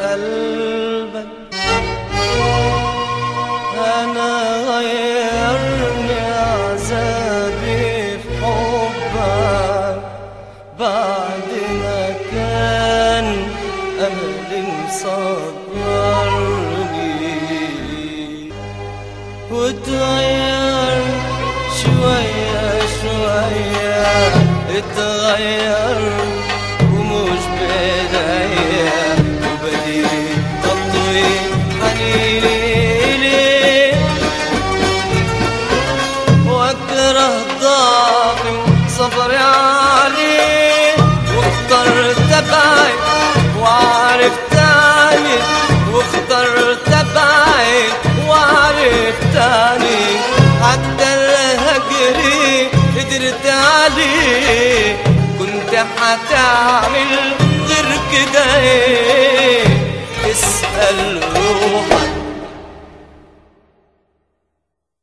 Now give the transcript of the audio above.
قلبك أنا غيرني عذابي في حبك بعد ما كان أملي مصبرني وتغير شوية شوية اتغير ومش بداية وبديت تطوي حنيني ليه واكره ضعفي وصبري عليه واخترت ابعد وعرفت عنك واخترت ابعد وعرفت عنك حتى الهجري قدرت عليه كنت هتعمل غير كده ايه اسأل روحك